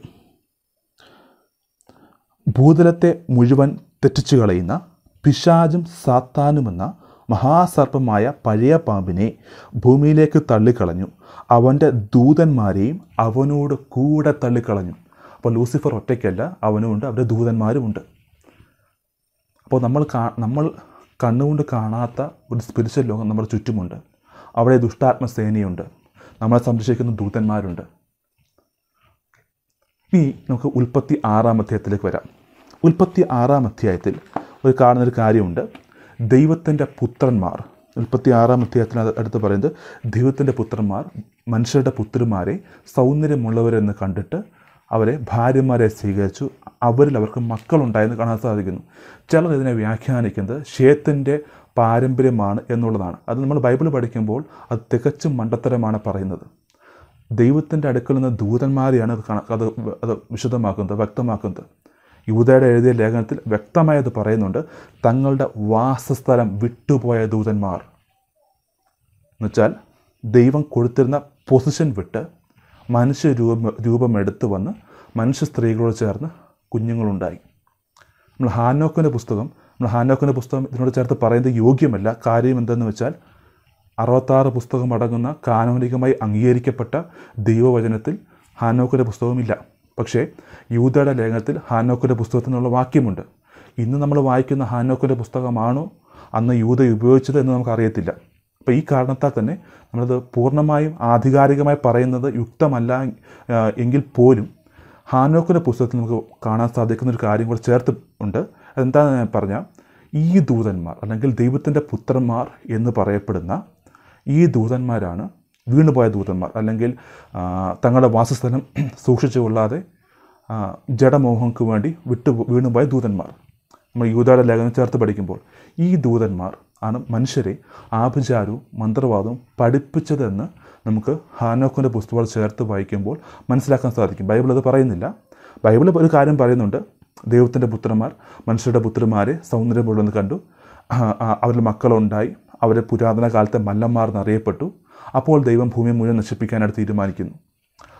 ഭൂതലത്തെ മുഴുവൻ തെറ്റിച്ചു കളയുന്ന പിശാചും സാത്താനുമെന്ന മഹാസർപ്പമായ പഴയ പാമ്പിനെ ഭൂമിയിലേക്ക് തള്ളിക്കളഞ്ഞു അവൻ്റെ ദൂതന്മാരെയും അവനോട് കൂടെ തള്ളിക്കളഞ്ഞു അപ്പോൾ ലൂസിഫർ ഒറ്റയ്ക്കല്ല അവനുമുണ്ട് അവരുടെ ദൂതന്മാരുമുണ്ട് അപ്പോൾ നമ്മൾ കാ നമ്മൾ കണ്ണുകൊണ്ട് കാണാത്ത ഒരു സ്പിരിച്വൽ ലോകം നമ്മുടെ ചുറ്റുമുണ്ട് അവിടെ ദുഷ്ടാത്മസേനയുണ്ട് നമ്മളെ സംരക്ഷിക്കുന്ന ദൂതന്മാരുണ്ട് ഇനി നമുക്ക് ഉൽപ്പത്തി ആറാം അധ്യായത്തിലേക്ക് വരാം ഉൽപ്പത്തി ആറാം അധ്യായത്തിൽ ഒരു കാണുന്നൊരു കാര്യമുണ്ട് ദൈവത്തിൻ്റെ പുത്രന്മാർ ഉൽപ്പത്തി ആറാം അധ്യായത്തിന് അത് അടുത്ത് പറയുന്നത് ദൈവത്തിൻ്റെ പുത്രന്മാർ മനുഷ്യരുടെ പുത്രന്മാരെ സൗന്ദര്യമുള്ളവരെന്ന് കണ്ടിട്ട് അവരെ ഭാര്യമാരെ സ്വീകരിച്ചു അവരിൽ അവർക്ക് മക്കളുണ്ടായെന്ന് കാണാൻ സാധിക്കുന്നു ചിലർ ഇതിനെ വ്യാഖ്യാനിക്കുന്നത് ഷേത്തിൻ്റെ പാരമ്പര്യമാണ് എന്നുള്ളതാണ് അത് നമ്മൾ ബൈബിൾ പഠിക്കുമ്പോൾ അത് തികച്ചും മണ്ടത്തരമാണ് പറയുന്നത് ദൈവത്തിൻ്റെ അടുക്കൽ നിന്ന് ദൂതന്മാരെയാണ് അത് കണ അത് അത് വിശദമാക്കുന്നത് വ്യക്തമാക്കുന്നത് യൂതയുടെ എഴുതിയ ലേഖനത്തിൽ വ്യക്തമായി അത് പറയുന്നുണ്ട് തങ്ങളുടെ വാസസ്ഥലം വിട്ടുപോയ ദൂതന്മാർ എന്നുവെച്ചാൽ ദൈവം കൊടുത്തിരുന്ന പൊസിഷൻ വിട്ട് മനുഷ്യ രൂപം രൂപം എടുത്തു വന്ന് മനുഷ്യ സ്ത്രീകളോട് ചേർന്ന് കുഞ്ഞുങ്ങളുണ്ടായി നമ്മൾ ഹാനോക്കിൻ്റെ പുസ്തകം നമ്മൾ ഹാനോക്കിൻ്റെ പുസ്തകം ഇതിനോട് ചേർത്ത് പറയുന്നത് യോഗ്യമല്ല കാര്യം എന്തെന്ന് വെച്ചാൽ അറുപത്താറ് പുസ്തകം അടങ്ങുന്ന കാനോനികമായി അംഗീകരിക്കപ്പെട്ട ദൈവവചനത്തിൽ ഹാനോക്കിൻ്റെ പുസ്തകമില്ല പക്ഷേ യൂതയുടെ ലേഖനത്തിൽ ഹാനോക്കിൻ്റെ പുസ്തകത്തിനുള്ള വാക്യമുണ്ട് ഇന്ന് നമ്മൾ വായിക്കുന്ന ഹാനോക്കിൻ്റെ പുസ്തകമാണോ അന്ന് യൂത ഉപയോഗിച്ചത് എന്ന് നമുക്കറിയത്തില്ല അപ്പോൾ ഈ കാരണത്താൽ തന്നെ നമ്മളത് പൂർണ്ണമായും ആധികാരികമായി പറയുന്നത് യുക്തമല്ല ആ, എങ്കിൽ പോലും ഹാനോക്കിൻ്റെ പുസ്തകത്തിൽ നമുക്ക് കാണാൻ സാധിക്കുന്ന ഒരു കാര്യം കൂടെ ചേർത്ത് ഉണ്ട് അതെന്താണെന്ന് ഞാൻ പറഞ്ഞാൽ ഈ ദൂതന്മാർ അല്ലെങ്കിൽ ദൈവത്തിൻ്റെ പുത്രന്മാർ എന്ന് പറയപ്പെടുന്ന ഈ ദൂതന്മാരാണ് വീണുപോയ ദൂതന്മാർ അല്ലെങ്കിൽ ആ, തങ്ങളുടെ വാസസ്ഥലം സൂക്ഷിച്ചു കൊള്ളാതെ ആ, ജഡമോഹങ്ങൾക്ക് വേണ്ടി വിട്ടു വീണുപോയ ദൂതന്മാർ നമ്മൾ യൂതയുടെ ലേഖനം ചേർത്ത് പഠിക്കുമ്പോൾ ഈ ദൂതന്മാർ ആണ് മനുഷ്യരെ ആഭിചാരവും മന്ത്രവാദവും പഠിപ്പിച്ചതെന്ന് നമുക്ക് ഹാനോക്കിൻ്റെ പുസ്തകങ്ങൾ ചേർത്ത് വായിക്കുമ്പോൾ മനസ്സിലാക്കാൻ സാധിക്കും ബൈബിൾ അത് പറയുന്നില്ല ബൈബിൾ ഒരു കാര്യം പറയുന്നുണ്ട് ദൈവത്തിൻ്റെ പുത്രന്മാർ മനുഷ്യരുടെ പുത്രന്മാരെ സൗന്ദര്യമുള്ളെന്ന് കണ്ടു ആ, ആ, അവരുടെ മക്കളുണ്ടായി അവരെ പുരാതന കാലത്തെ മല്ലന്മാർ എന്നറിയപ്പെട്ടു അപ്പോൾ ദൈവം ഭൂമി മുഴുവൻ നശിപ്പിക്കാനായിട്ട് തീരുമാനിക്കുന്നു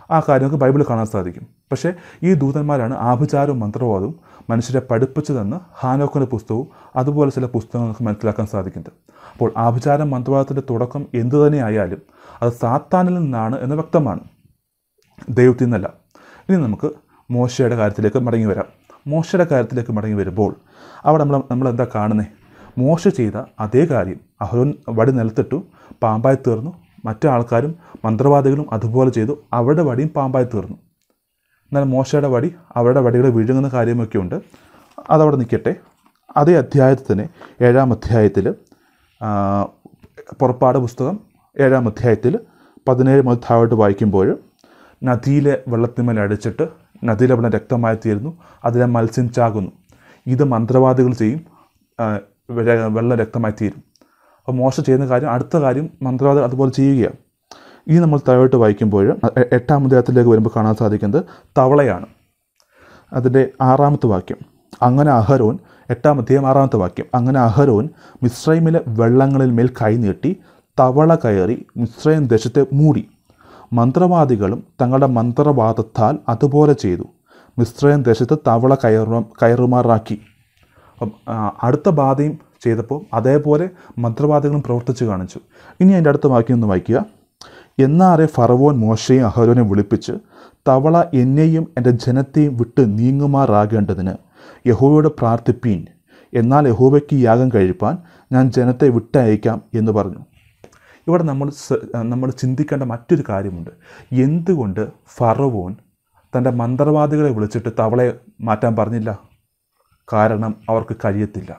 ആ കാര്യം നമുക്ക് ബൈബിളിൽ കാണാൻ സാധിക്കും പക്ഷേ ഈ ദൂതന്മാരാണ് ആഭിചാരവും മന്ത്രവാദവും മനുഷ്യരെ പഠിപ്പിച്ചതെന്ന് ഹാനോക്കിൻ്റെ പുസ്തകവും അതുപോലെ ചില പുസ്തകങ്ങൾ നമുക്ക് മനസ്സിലാക്കാൻ സാധിക്കുന്നുണ്ട് അപ്പോൾ ആഭിചാരം മന്ത്രവാദത്തിൻ്റെ തുടക്കം എന്തു തന്നെ ആയാലും അത് സാത്താനിൽ നിന്നാണ് എന്ന് വ്യക്തമാണ് ദൈവത്തിൽ നിന്നല്ല ഇനി നമുക്ക് മോശയുടെ കാര്യത്തിലേക്ക് മടങ്ങി വരാം മോശയുടെ കാര്യത്തിലേക്ക് മടങ്ങി വരുമ്പോൾ അവിടെ നമ്മൾ നമ്മൾ എന്താ കാണുന്നത് മോശ ചെയ്ത അതേ കാര്യം അഹരോൻ വടി നിലത്തിട്ടു പാമ്പായി തീർന്നു മറ്റു ആൾക്കാരും മന്ത്രവാദികളും അതുപോലെ ചെയ്തു അവരുടെ വടിയും പാമ്പായി തീർന്നു എന്നാൽ മോശയുടെ വടി അവരുടെ വടികൾ വിഴുങ്ങുന്ന കാര്യമൊക്കെ ഉണ്ട് അതവിടെ നിൽക്കട്ടെ അതേ അധ്യായത്തിൽ തന്നെ ഏഴാം അധ്യായത്തിൽ ആ, പുറപ്പാട് പുസ്തകം ഏഴാം അധ്യായത്തിൽ പതിനേഴ് മുതൽ താഴോട്ട് വായിക്കുമ്പോൾ നദിയിലെ വെള്ളത്തിന്മേൽ അടിച്ചിട്ട് നദിയിലെ വെള്ളം രക്തമായി തീരുന്നു അതിലെ മത്സ്യം ചാകുന്നു ഇത് മന്ത്രവാദികൾ ചെയ്യും ആ, വെ- വെള്ളം രക്തമായി തീരും അപ്പോൾ മോശ ചെയ്യുന്ന കാര്യം അടുത്ത കാര്യം മന്ത്രവാദികൾ അതുപോലെ ചെയ്യുകയാണ് ഈ നമ്മൾ താഴോട്ട് വായിക്കുമ്പോൾ എ- എട്ടാം അധ്യായത്തിലേക്ക് വരുമ്പോൾ കാണാൻ സാധിക്കുന്നത് തവളയാണ് അതിൻ്റെ ആറാമത്തെ വാക്യം അങ്ങനെ അഹരോൻ എട്ടാം അധ്യായം ആറാമത്തെ വാക്യം അങ്ങനെ അഹരോൻ മിശ്രൈമിലെ വെള്ളങ്ങളിൽ മേൽ കൈനീട്ടി തവള കയറി മിശ്രൈം ദേശത്തെ മൂടി മന്ത്രവാദികളും തങ്ങളുടെ മന്ത്രവാദത്താൽ അതുപോലെ ചെയ്തു മിശ്രൈം ദേശത്ത് തവള കയറു കയറുമാറാക്കി അപ്പം ആ, അടുത്ത ബാധയും ചെയ്തപ്പോൾ അതേപോലെ മന്ത്രവാദികളും പ്രവർത്തിച്ചു കാണിച്ചു ഇനി അതിൻ്റെ അടുത്ത വാക്യം ഒന്ന് വായിക്കുക എന്നാറെ ഫറവോൻ മോശയും അഹരോനെ വിളിപ്പിച്ച് തവള എന്നെയും എൻ്റെ ജനത്തെയും വിട്ട് നീങ്ങുമാറാകേണ്ടതിന് യഹോവയോട് പ്രാർത്ഥിപ്പീൻ എന്നാൽ യഹോവയ്ക്ക് യാഗം കഴിപ്പാൻ ഞാൻ ജനത്തെ വിട്ടയക്കാം എന്ന് പറഞ്ഞു ഇവിടെ നമ്മൾ സ- നമ്മൾ ചിന്തിക്കേണ്ട മറ്റൊരു കാര്യമുണ്ട് എന്തുകൊണ്ട് ഫറവോൻ തൻ്റെ മന്ത്രവാദികളെ വിളിച്ചിട്ട് തവളയെ മാറ്റാൻ പറഞ്ഞില്ല കാരണം അവർക്ക് കഴിയത്തില്ല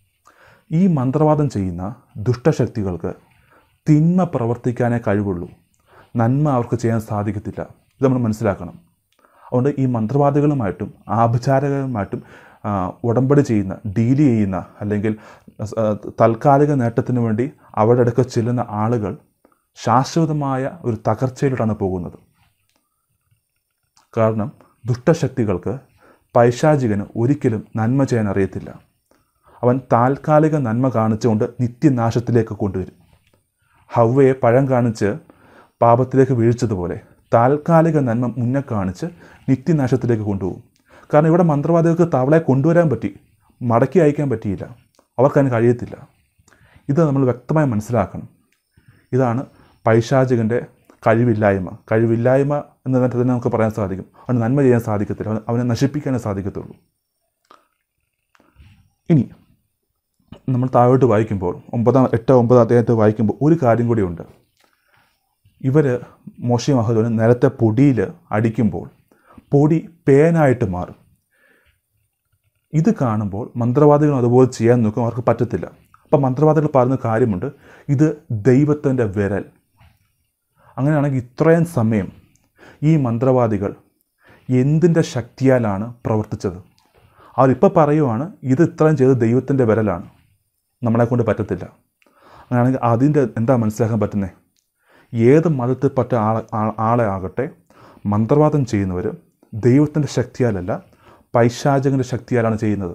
ഈ മന്ത്രവാദം ചെയ്യുന്ന ദുഷ്ടശക്തികൾക്ക് തിന്മ പ്രവർത്തിക്കാനേ കഴിവുള്ളൂ നന്മ അവർക്ക് ചെയ്യാൻ സാധിക്കത്തില്ല ഇത് നമ്മൾ മനസ്സിലാക്കണം അതുകൊണ്ട് ഈ മന്ത്രവാദികളുമായിട്ടും ആഭിചാരകരുമായിട്ടും ആ, ഉടമ്പടി ചെയ്യുന്ന ഡീല് ചെയ്യുന്ന അല്ലെങ്കിൽ ആ, താൽക്കാലിക നേട്ടത്തിന് വേണ്ടി അവരുടെ അടുക്ക ചെല്ലുന്ന ആളുകൾ ശാശ്വതമായ ഒരു തകർച്ചയിലൂടെയാണ് പോകുന്നത് കാരണം ദുഷ്ടശക്തികൾക്ക് പൈശാചികന് ഒരിക്കലും നന്മ ചെയ്യാൻ അറിയത്തില്ല അവൻ താൽക്കാലിക നന്മ കാണിച്ചുകൊണ്ട് നിത്യനാശത്തിലേക്ക് കൊണ്ടുവരും ഹവ്വയെ പഴം കാണിച്ച് പാപത്തിലേക്ക് വീഴ്ചതുപോലെ താൽക്കാലിക നന്മ മുന്നേ കാണിച്ച് നിത്യനാശത്തിലേക്ക് കൊണ്ടുപോകും കാരണം ഇവിടെ മന്ത്രവാദികൾക്ക് തവളയെ കൊണ്ടുവരാൻ പറ്റി മടക്കി അയക്കാൻ പറ്റിയില്ല അവർക്കതിന് കഴിയത്തില്ല ഇത് നമ്മൾ വ്യക്തമായി മനസ്സിലാക്കണം ഇതാണ് പൈശാചികൻ്റെ കഴിവില്ലായ്മ കഴിവില്ലായ്മ എന്ന് തന്നെ നമുക്ക് പറയാൻ സാധിക്കും അവന് നന്മ ചെയ്യാൻ സാധിക്കത്തില്ല അവന് അവനെ നശിപ്പിക്കാനേ സാധിക്കത്തുള്ളൂ ഇനി നമ്മൾ താഴോട്ട് വായിക്കുമ്പോൾ ഒമ്പതാം എട്ട് ഒമ്പത് അദ്ദേഹത്തെ വായിക്കുമ്പോൾ ഒരു കാര്യം കൂടിയുണ്ട് ഇവർ മോശയും അഹദോനും നിലത്തെ പൊടിയിൽ അടിക്കുമ്പോൾ പൊടി പേനായിട്ട് മാറും ഇത് കാണുമ്പോൾ മന്ത്രവാദികൾ അതുപോലെ ചെയ്യാൻ നോക്കും അവർക്ക് പറ്റത്തില്ല അപ്പം മന്ത്രവാദികൾ പറയുന്ന കാര്യമുണ്ട് ഇത് ദൈവത്തിൻ്റെ വിരൽ അങ്ങനെയാണെങ്കിൽ ഇത്രയും സമയം ഈ മന്ത്രവാദികൾ എന്തിൻ്റെ ശക്തിയാലാണ് പ്രവർത്തിച്ചത് അവരിപ്പോൾ പറയുവാണ് ഇത് ഇത്രയും ചെയ്ത് ദൈവത്തിൻ്റെ വിരലാണ് നമ്മളെ കൊണ്ട് പറ്റത്തില്ല അങ്ങനെയാണെങ്കിൽ അതിൻ്റെ എന്താ മനസ്സിലാക്കാൻ പറ്റുന്നത് ഏത് മതത്തിൽപ്പെട്ട ആളെ ആ- ആളെ ആകട്ടെ മന്ത്രവാദം ചെയ്യുന്നവർ ദൈവത്തിൻ്റെ ശക്തിയാലല്ല പൈശാചകൻ്റെ ശക്തിയാലാണ് ചെയ്യുന്നത്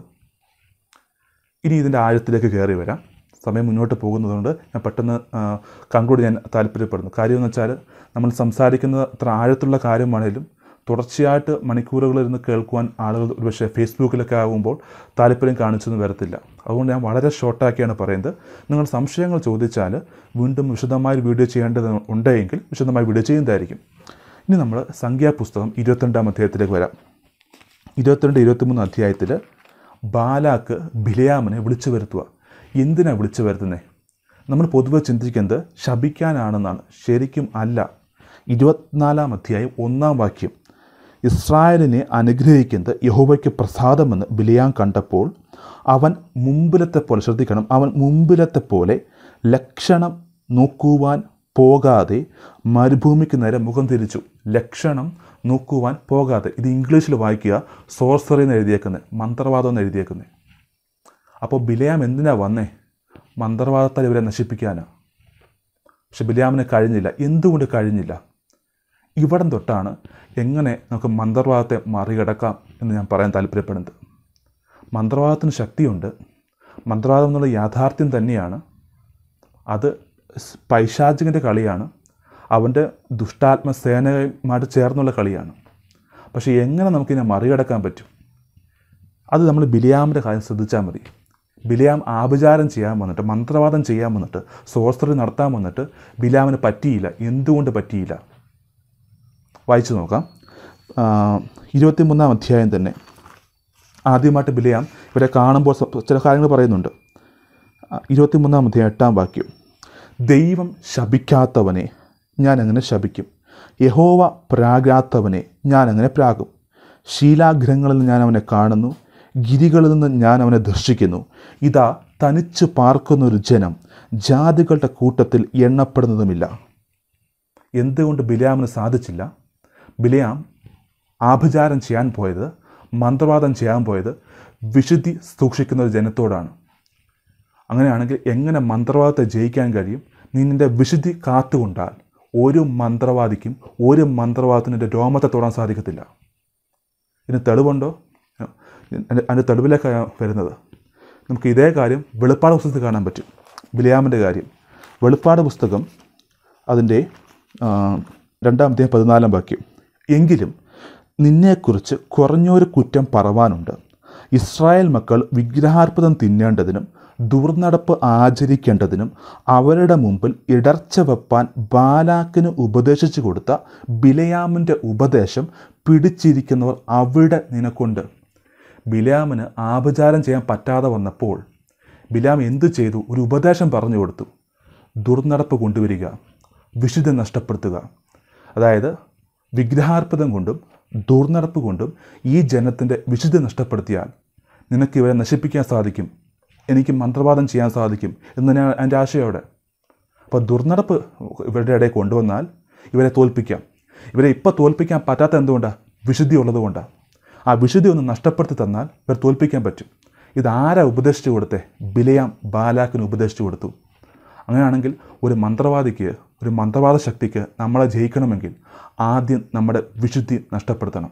ഇനി ഇതിൻ്റെ ആഴത്തിലേക്ക് കയറി വരാം സമയം മുന്നോട്ട് പോകുന്നതുകൊണ്ട് ഞാൻ പെട്ടെന്ന് കൺക്ലൂഡ് ചെയ്യാൻ താല്പര്യപ്പെടുന്നു കാര്യം എന്ന് വെച്ചാൽ നമ്മൾ സംസാരിക്കുന്നത് അത്ര ആഴത്തുള്ള കാര്യമാണെങ്കിലും തുടർച്ചയായിട്ട് മണിക്കൂറുകളിരുന്ന് കേൾക്കുവാൻ ആളുകൾ ഒരുപക്ഷെ ഫേസ്ബുക്കിലൊക്കെ ആകുമ്പോൾ താല്പര്യം കാണിച്ചൊന്നും വരത്തില്ല അതുകൊണ്ട് ഞാൻ വളരെ ഷോർട്ടാക്കിയാണ് പറയുന്നത് നിങ്ങൾ സംശയങ്ങൾ ചോദിച്ചാൽ വീണ്ടും വിശദമായി വീഡിയോ ചെയ്യേണ്ടത് ഉണ്ടെങ്കിൽ വിശദമായി വീഡിയോ ചെയ്യുന്നതായിരിക്കും ഇനി നമ്മൾ സംഖ്യാപുസ്തകം ഇരുപത്തിരണ്ടാം അധ്യായത്തിലേക്ക് വരാം ഇരുപത്തിരണ്ട് ഇരുപത്തിമൂന്ന് അധ്യായത്തിൽ ബാലാക്ക് ബിലയാമിനെ വിളിച്ചു വരുത്തുക എന്തിനാണ് വിളിച്ചു വരുത്തുന്നത് നമ്മൾ പൊതുവെ ചിന്തിക്കുന്നത് ശപിക്കാനാണെന്നാണ് ശരിക്കും അല്ല ഇരുപത്തിനാലാം അധ്യായം ഒന്നാം വാക്യം ഇസ്രായേലിനെ അനുഗ്രഹിക്കുന്നത് യഹോവയ്ക്ക് പ്രസാദമെന്ന് ബിലിയാം കണ്ടപ്പോൾ അവൻ മുമ്പിലത്തെ പോലെ ശ്രദ്ധിക്കണം അവൻ മുമ്പിലത്തെ പോലെ ലക്ഷണം നോക്കുവാൻ പോകാതെ മരുഭൂമിക്ക് നേരെ മുഖം തിരിച്ചു ലക്ഷണം നോക്കുവാൻ പോകാതെ ഇത് ഇംഗ്ലീഷിൽ വായിക്കുക സോർസറി എന്ന് എഴുതിയേക്കുന്നത് മന്ത്രവാദം എന്ന് എഴുതിയേക്കുന്നത് അപ്പോൾ ബിലയാം എന്തിനാ വന്നേ മന്ത്രവാദത്താൽ ഇവരെ നശിപ്പിക്കാനാ പക്ഷെ ബിലയാമിന് കഴിഞ്ഞില്ല എന്തുകൊണ്ട് കഴിഞ്ഞില്ല ഇവിടം തൊട്ടാണ് എങ്ങനെ നമുക്ക് മന്ത്രവാദത്തെ മറികടക്കാം എന്ന് ഞാൻ പറയാൻ താല്പര്യപ്പെടുന്നത് മന്ത്രവാദത്തിന് ശക്തിയുണ്ട് മന്ത്രവാദം എന്നുള്ള യാഥാർത്ഥ്യം തന്നെയാണ് അത് സ് പൈശാചികൻ്റെ കളിയാണ് അവൻ്റെ ദുഷ്ടാത്മ സേനയുമായിട്ട് ചേർന്നുള്ള കളിയാണ് പക്ഷേ എങ്ങനെ നമുക്കിതിനെ മറികടക്കാൻ പറ്റും അത് നമ്മൾ ബിലിയാമിൻ്റെ കാര്യം ശ്രദ്ധിച്ചാൽ മതി ബിലിയാം ആഭിചാരം ചെയ്യാൻ വന്നിട്ട് മന്ത്രവാദം ചെയ്യാൻ വന്നിട്ട് സോസ്ത്രി നടത്താൻ വന്നിട്ട് ബിലാമിന് പറ്റിയില്ല എന്തുകൊണ്ട് പറ്റിയില്ല വായിച്ചു നോക്കാം ഇരുപത്തിമൂന്നാം അധ്യായം തന്നെ ആദ്യമായിട്ട് ബിലിയാം ഇവരെ കാണുമ്പോൾ സ- ചില കാര്യങ്ങൾ പറയുന്നുണ്ട് ആ, ഇരുപത്തിമൂന്നാം അധ്യായം എട്ടാം വാക്യം ദൈവം ശപിക്കാത്തവനെ ഞാൻ അങ്ങനെ ശപിക്കും യഹോവ പ്രാകാത്തവനെ ഞാൻ അങ്ങനെ പ്രാകും ശീലാഗ്രഹങ്ങളിൽ നിന്ന് ഞാൻ അവനെ കാണുന്നു ഗിരികളിൽ നിന്ന് ഞാൻ അവനെ ദർശിക്കുന്നു ഇതാ തനിച്ചു പാർക്കുന്ന ഒരു ജനം ജാതികളുടെ കൂട്ടത്തിൽ എണ്ണപ്പെടുന്നതുമില്ല എന്തുകൊണ്ട് ബിലിയാമിന് സാധിച്ചില്ല ബിലിയാം ആഭിചാരം ചെയ്യാൻ പോയത് മന്ത്രവാദം ചെയ്യാൻ പോയത് വിശുദ്ധി സൂക്ഷിക്കുന്ന ഒരു ജനത്തോടാണ് അങ്ങനെയാണെങ്കിൽ എങ്ങനെ മന്ത്രവാദത്തെ ജയിക്കാൻ കഴിയും നീ നിൻ്റെ വിശുദ്ധി കാത്തുകൊണ്ടാൽ ഒരു മന്ത്രവാദിക്കും ഒരു മന്ത്രവാദത്തിൻ്റെ രോമത്തെ തൊടാൻ സാധിക്കത്തില്ല ഇതിന് തെളിവുണ്ടോ അതിൻ്റെ അതിൻ്റെ തെളിവിലേക്കാണ് വരുന്നത് നമുക്ക് ഇതേ കാര്യം വെളുപ്പാട് പുസ്തകത്തിൽ കാണാൻ പറ്റും ബിലിയാമിൻ്റെ കാര്യം വെളുപ്പാട് പുസ്തകം അതിൻ്റെ ആ, രണ്ടാം അധ്യായം പതിനാലാം വാക്യം എങ്കിലും നിന്നെക്കുറിച്ച് കുറഞ്ഞൊരു കുറ്റം പറവാനുണ്ട് ഇസ്രായേൽ മക്കൾ വിഗ്രഹാർപ്പിതം തിന്നേണ്ടതിനും ദുർനടപ്പ് ആചരിക്കേണ്ടതിനും അവരുടെ മുമ്പിൽ ഇടർച്ച വെപ്പാൻ ബാലാക്കിന് ഉപദേശിച്ചു കൊടുത്ത ബിലയാമിൻ്റെ ഉപദേശം പിടിച്ചിരിക്കുന്നവർ അവിടെ നിനക്കുണ്ട് ബിലാമിന് ആപചാരം ചെയ്യാൻ പറ്റാതെ വന്നപ്പോൾ ബിലാം എന്തു ചെയ്തു ഒരു ഉപദേശം പറഞ്ഞു കൊടുത്തു ദുർനടപ്പ് കൊണ്ടുവരിക വിശുദ്ധി നഷ്ടപ്പെടുത്തുക അതായത് വിഗ്രഹാർപ്പിതം കൊണ്ടും ദുർനടപ്പ് കൊണ്ടും ഈ ജനത്തിൻ്റെ വിശുദ്ധി നഷ്ടപ്പെടുത്തിയാൽ നിനക്ക് ഇവരെ നശിപ്പിക്കാൻ സാധിക്കും എനിക്ക് മന്ത്രവാദം ചെയ്യാൻ സാധിക്കും എന്ന് ഞാൻ എൻ്റെ ആശയോടെ അപ്പോൾ ദുർനടപ്പ് ഇവരുടെ ഇടയിൽ കൊണ്ടുവന്നാൽ ഇവരെ തോൽപ്പിക്കാം ഇവരെ ഇപ്പോൾ തോൽപ്പിക്കാൻ പറ്റാത്ത എന്തുകൊണ്ടാണ് വിശുദ്ധി ഉള്ളതുകൊണ്ടാണ് ആ വിശുദ്ധി ഒന്ന് നഷ്ടപ്പെടുത്തി തന്നാൽ ഇവർ തോൽപ്പിക്കാൻ പറ്റും ഇതാരാ ഉപദേശിച്ചു കൊടുത്തേ ബിലയാം ബാലാക്കിന് ഉപദേശിച്ചു കൊടുത്തു അങ്ങനെയാണെങ്കിൽ ഒരു മന്ത്രവാദിക്ക് ഒരു മന്ത്രവാദ ശക്തിക്ക് നമ്മളെ ജയിക്കണമെങ്കിൽ ആദ്യം നമ്മുടെ വിശുദ്ധി നഷ്ടപ്പെടുത്തണം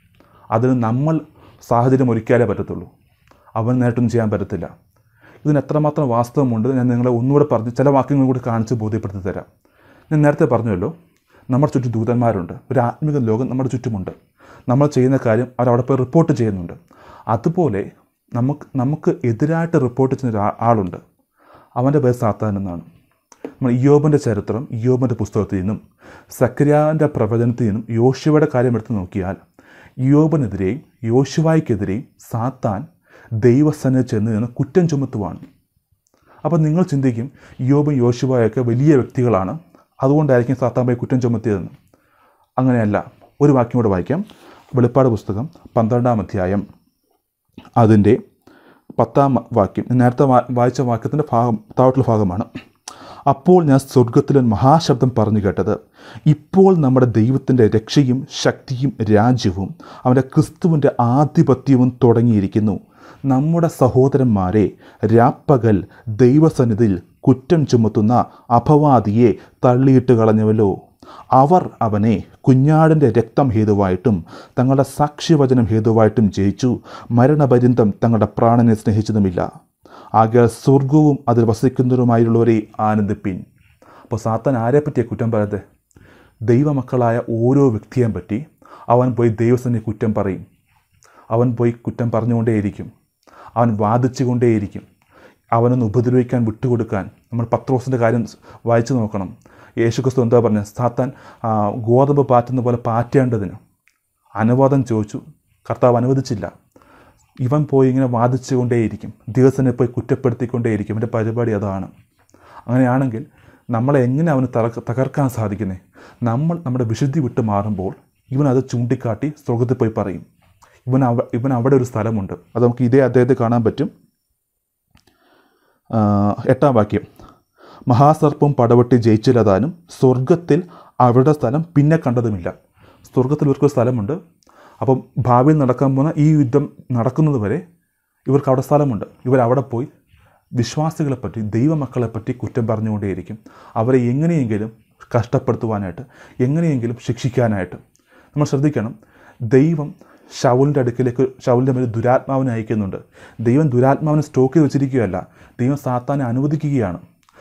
അതിന് നമ്മൾ സാഹചര്യം ഒരുക്കിയാലേ പറ്റത്തുള്ളൂ അവൻ നേരിട്ടൊന്നും ചെയ്യാൻ പറ്റത്തില്ല ഇതിന് എത്രമാത്രം വാസ്തവമുണ്ട് ഞാൻ നിങ്ങളെ ഒന്നുകൂടെ പറഞ്ഞ് ചില വാക്യങ്ങൾ കൂടി കാണിച്ച് ബോധ്യപ്പെടുത്തി തരാം ഞാൻ നേരത്തെ പറഞ്ഞല്ലോ നമ്മുടെ ചുറ്റും ദൂതന്മാരുണ്ട് ഒരു ആത്മിക ലോകം നമ്മുടെ ചുറ്റുമുണ്ട് നമ്മൾ ചെയ്യുന്ന കാര്യം അവരവിടെ പോയി റിപ്പോർട്ട് ചെയ്യുന്നുണ്ട് അതുപോലെ നമുക്ക് നമുക്ക് എതിരായിട്ട് റിപ്പോർട്ട് ചെയ്യുന്ന ഒരു ആ- ആളുണ്ട് അവൻ്റെ പേര് സാത്താൻ എന്നാണ് നമ്മൾ ഇയോബിൻ്റെ ചരിത്രം ഇയോബിൻ്റെ പുസ്തകത്തിൽ നിന്നും സക്രിയാവിൻ്റെ പ്രവചനത്തിൽ നിന്നും യോശുവയുടെ കാര്യം എടുത്ത് നോക്കിയാൽ ഇയോബിനെതിരെയും യോശുവായ്ക്കെതിരെയും സാത്താൻ ദൈവസനെ ചെന്ന് നിന്ന് കുറ്റം ചുമത്തുവാണ് അപ്പോൾ നിങ്ങൾ ചിന്തിക്കും ഇയോബും യോശുവായൊക്കെ വലിയ വ്യക്തികളാണ് അതുകൊണ്ടായിരിക്കും സാത്താൻ പോയി കുറ്റം ചുമത്തിയതെന്ന് അങ്ങനെയല്ല ഒരു വാക്യം കൂടെ വായിക്കാം വെളിപ്പാട് പുസ്തകം പന്ത്രണ്ടാം അധ്യായം അതിൻ്റെ പത്താം വാക്യം ഞാൻ നേരത്തെ വാ- വായിച്ച വാക്യത്തിൻ്റെ ഭാഗം താഴോട്ടുള്ള ഭാഗമാണ് അപ്പോൾ ഞാൻ സ്വർഗത്തിലെ മഹാശബ്ദം പറഞ്ഞു കേട്ടത് ഇപ്പോൾ നമ്മുടെ ദൈവത്തിൻ്റെ രക്ഷയും ശക്തിയും രാജ്യവും അവൻ്റെ ക്രിസ്തുവിൻ്റെ ആധിപത്യവും തുടങ്ങിയിരിക്കുന്നു നമ്മുടെ സഹോദരന്മാരെ രാപ്പകൽ ദൈവസന്നിധിയിൽ കുറ്റം ചുമത്തുന്ന അപവാദിയെ തള്ളിയിട്ട് കളഞ്ഞുവല്ലോ അവർ അവനെ കുഞ്ഞാടിൻ്റെ രക്തം ഹേതുവായിട്ടും തങ്ങളുടെ സാക്ഷ്യവചനം ഹേതുവായിട്ടും ജയിച്ചു മരണപര്യന്തം തങ്ങളുടെ പ്രാണനെ സ്നേഹിച്ചതുമില്ല ആകയാൽ സ്വർഗവും അതിൽ വസിക്കുന്നവരുമായുള്ളവരെ ആനന്ദിപ്പിൻ അപ്പോൾ സാത്താൻ ആരെപ്പറ്റിയാണ് കുറ്റം പറയാതെ ദൈവമക്കളായ ഓരോ വ്യക്തിയെയും പറ്റി അവൻ പോയി ദൈവസനെ കുറ്റം പറയും അവൻ പോയി കുറ്റം പറഞ്ഞുകൊണ്ടേയിരിക്കും അവൻ വാദിച്ചുകൊണ്ടേയിരിക്കും അവനൊന്ന് ഉപദ്രവിക്കാൻ വിട്ടുകൊടുക്കാൻ നമ്മൾ പത്രോസിൻ്റെ കാര്യം സ് വായിച്ചു നോക്കണം യേശുക്രിസ്തു എന്താ പറഞ്ഞത് സാത്താൻ ആ, ഗോതമ്പ് പാറ്റുന്ന പോലെ പാറ്റേണ്ടതിന് അനുവാദം ചോദിച്ചു കർത്താവ് അനുവദിച്ചില്ല ഇവൻ പോയി ഇങ്ങനെ വാദിച്ചുകൊണ്ടേയിരിക്കും ദിവസനെ പോയി കുറ്റപ്പെടുത്തിക്കൊണ്ടേയിരിക്കും ഇവൻ്റെ പരിപാടി അതാണ് അങ്ങനെയാണെങ്കിൽ നമ്മളെ എങ്ങനെ അവന് തകർ തകർക്കാൻ സാധിക്കുന്നേ നമ്മൾ നമ്മുടെ വിശുദ്ധി വിട്ട് മാറുമ്പോൾ ഇവൻ അത് ചൂണ്ടിക്കാട്ടി സ്വർഗത്തിൽ പോയി പറയും ഇവൻ അവ ഇവൻ അവിടെ ഒരു സ്ഥലമുണ്ട് അത് നമുക്ക് ഇതേ അദ്ദേഹത്തെ കാണാൻ പറ്റും ആ, എട്ടാം വാക്യം മഹാസർപ്പം പടവെട്ടി ജയിച്ചില്ലതാനും സ്വർഗത്തിൽ അവരുടെ സ്ഥലം പിന്നെ കണ്ടതുമില്ല സ്വർഗത്തിൽ ഇവർക്കൊരു സ്ഥലമുണ്ട് അപ്പം ഭാവിയിൽ നടക്കാൻ പോകുന്ന ഈ യുദ്ധം നടക്കുന്നത് വരെ ഇവർക്ക് അവിടെ സ്ഥലമുണ്ട് ഇവരവിടെ പോയി വിശ്വാസികളെപ്പറ്റി ദൈവമക്കളെപ്പറ്റി കുറ്റം പറഞ്ഞുകൊണ്ടേയിരിക്കും അവരെ എങ്ങനെയെങ്കിലും കഷ്ടപ്പെടുത്തുവാനായിട്ട് എങ്ങനെയെങ്കിലും ശിക്ഷിക്കാനായിട്ട് നമ്മൾ ശ്രദ്ധിക്കണം ദൈവം ഷൗലിൻ്റെ അടുക്കിലേക്ക് ഷൗലിൻ്റെ മേൽ ദുരാത്മാവിനെ അയക്കുന്നുണ്ട് ദൈവം ദുരാത്മാവിനെ സ്റ്റോക്ക് ചെയ്ത് വെച്ചിരിക്കുകയല്ല ദൈവം സാത്താനെ അനുവദിക്കുകയാണ്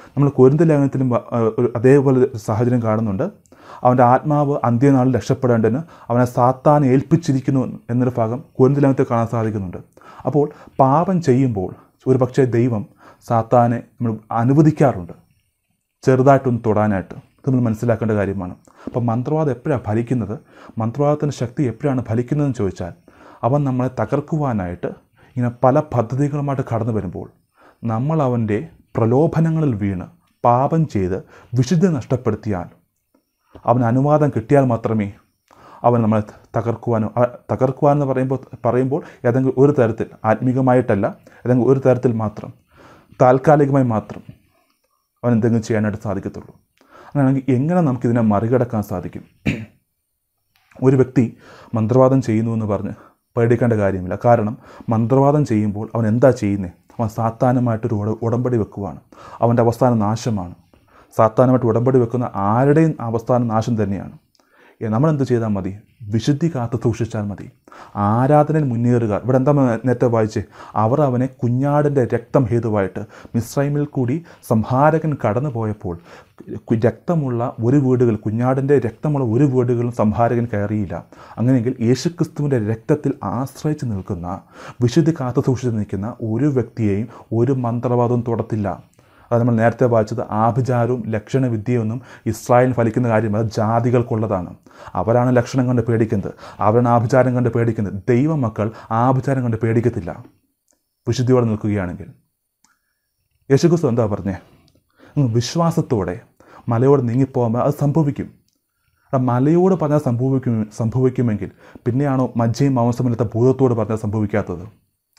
നമ്മൾ കുരുന്ത ലേഖനത്തിലും വ- ആ, ഒരു അതേപോലെ ഒരു സാഹചര്യം കാണുന്നുണ്ട് അവൻ്റെ ആത്മാവ് അന്ത്യനാളിൽ രക്ഷപ്പെടേണ്ടതിന് അവനെ സാത്താൻ ഏൽപ്പിച്ചിരിക്കുന്നു എന്നൊരു ഭാഗം കുരുന്ത ലേഖനത്തിൽ കാണാൻ സാധിക്കുന്നുണ്ട് അപ്പോൾ പാപം ചെയ്യുമ്പോൾ ഒരു പക്ഷേ ദൈവം സാത്താനെ നമ്മൾ അനുവദിക്കാറുണ്ട് ചെറുതായിട്ടൊന്ന് തൊടാനായിട്ട് ഇത് നമ്മൾ മനസ്സിലാക്കേണ്ട കാര്യമാണ് അപ്പം മന്ത്രവാദം എപ്പോഴാണ് ഫലിക്കുന്നത് മന്ത്രവാദത്തിൻ്റെ ശക്തി എപ്പോഴാണ് ഫലിക്കുന്നതെന്ന് ചോദിച്ചാൽ അവൻ നമ്മളെ തകർക്കുവാനായിട്ട് ഇങ്ങനെ പല പദ്ധതികളുമായിട്ട് കടന്നു വരുമ്പോൾ നമ്മൾ അവൻ്റെ പ്രലോഭനങ്ങളിൽ വീണ് പാപം ചെയ്ത് വിശുദ്ധി നഷ്ടപ്പെടുത്തിയാൽ അവന് അനുവാദം കിട്ടിയാൽ മാത്രമേ അവൻ നമ്മളെ തകർക്കുവാനോ അ- തകർക്കുവാനെന്ന് പറയുമ്പോൾ പറയുമ്പോൾ ഏതെങ്കിലും ഒരു തരത്തിൽ ആത്മീകമായിട്ടല്ല ഏതെങ്കിലും ഒരു തരത്തിൽ മാത്രം താൽക്കാലികമായി മാത്രം അവൻ എന്തെങ്കിലും ചെയ്യാനായിട്ട് സാധിക്കത്തുള്ളൂ അങ്ങനെയാണെങ്കിൽ എങ്ങനെ നമുക്കിതിനെ മറികടക്കാൻ സാധിക്കും ഒരു വ്യക്തി മന്ത്രവാദം ചെയ്യുന്നു എന്ന് പറഞ്ഞ് പേടിക്കേണ്ട കാര്യമില്ല കാരണം മന്ത്രവാദം ചെയ്യുമ്പോൾ അവൻ എന്താ ചെയ്യുന്നത് അവൻ സാത്താനുമായിട്ടൊരു ഉട ഉടമ്പടി വെക്കുവാണ് അവൻ്റെ അവസാന നാശമാണ് സാത്താനുമായിട്ട് ഉടമ്പടി വെക്കുന്ന ആരുടെയും അവസാന നാശം തന്നെയാണ് ഏ, നമ്മളെന്ത് ചെയ്താൽ മതി വിശുദ്ധി കാത്തു സൂക്ഷിച്ചാൽ മതി ആരാധനയിൽ മുന്നേറുക ഇവിടെ എന്താ മ- നേരത്തെ വായിച്ചേ അവർ അവനെ കുഞ്ഞാടിൻ്റെ രക്തം ഹേതുവായിട്ട് മിസ്രൈമിൽ കൂടി സംഹാരകൻ കടന്നു പോയപ്പോൾ കു- രക്തമുള്ള ഒരു വീടുകൾ കുഞ്ഞാടിൻ്റെ രക്തമുള്ള ഒരു വീടുകളും സംഹാരകൻ കയറിയില്ല അങ്ങനെയെങ്കിൽ യേശുക്രിസ്തുവിൻ്റെ രക്തത്തിൽ ആശ്രയിച്ച് നിൽക്കുന്ന വിശുദ്ധി കാത്തു സൂക്ഷിച്ച് നിൽക്കുന്ന ഒരു വ്യക്തിയെയും ഒരു മന്ത്രവാദവും തൊടത്തില്ല അത് നമ്മൾ നേരത്തെ വായിച്ചത് ആഭിചാരവും ലക്ഷണവിദ്യയൊന്നും ഇസ്രായേലിന് ഫലിക്കുന്ന കാര്യം അത് ജാതികൾക്കുള്ളതാണ് അവരാണ് ലക്ഷണം കണ്ട് പേടിക്കുന്നത് അവരാണ് ആഭിചാരം കണ്ട് പേടിക്കുന്നത് ദൈവമക്കൾ ആഭിചാരം കണ്ട് പേടിക്കത്തില്ല വിശുദ്ധിയോടെ നിൽക്കുകയാണെങ്കിൽ യേശുക്രിസ്തു എന്താ പറഞ്ഞേ ഉം, വിശ്വാസത്തോടെ മലയോട് നീങ്ങിപ്പോകുമ്പോൾ അത് സംഭവിക്കും ആ മലയോട് പറഞ്ഞാൽ സംഭവിക്കും സംഭവിക്കുമെങ്കിൽ പിന്നെയാണോ മജ്ജയും മാംസമില്ലാത്ത ഭൂതത്തോട് പറഞ്ഞാൽ സംഭവിക്കാത്തത്